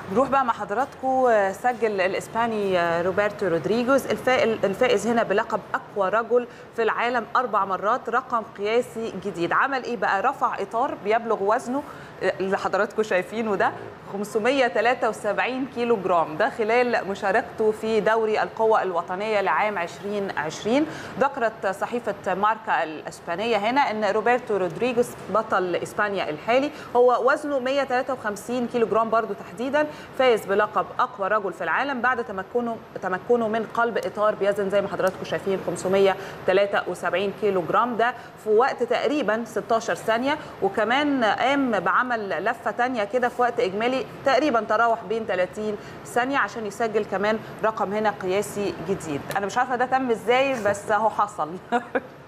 نروح بقى مع حضراتكم سجل الاسباني روبرتو رودريجوز الفائز هنا بلقب اقوى رجل في العالم اربع مرات رقم قياسي جديد عمل ايه بقى رفع اطار بيبلغ وزنه اللي حضراتكم شايفينه ده 573 كيلو جرام ده خلال مشاركته في دوري القوة الوطنية لعام 2020 ذكرت صحيفة ماركا الإسبانية هنا أن روبرتو رودريجوز بطل إسبانيا الحالي هو وزنه 153 كيلو جرام برضو تحديدا فاز بلقب أقوى رجل في العالم بعد تمكنه تمكنه من قلب إطار بيزن زي ما حضراتكم شايفين 573 كيلو جرام ده في وقت تقريبا 16 ثانية وكمان قام بعمل لفة تانية كده في وقت إجمالي تقريبا تراوح بين 30 ثانيه عشان يسجل كمان رقم هنا قياسي جديد انا مش عارفه ده تم ازاي بس اهو حصل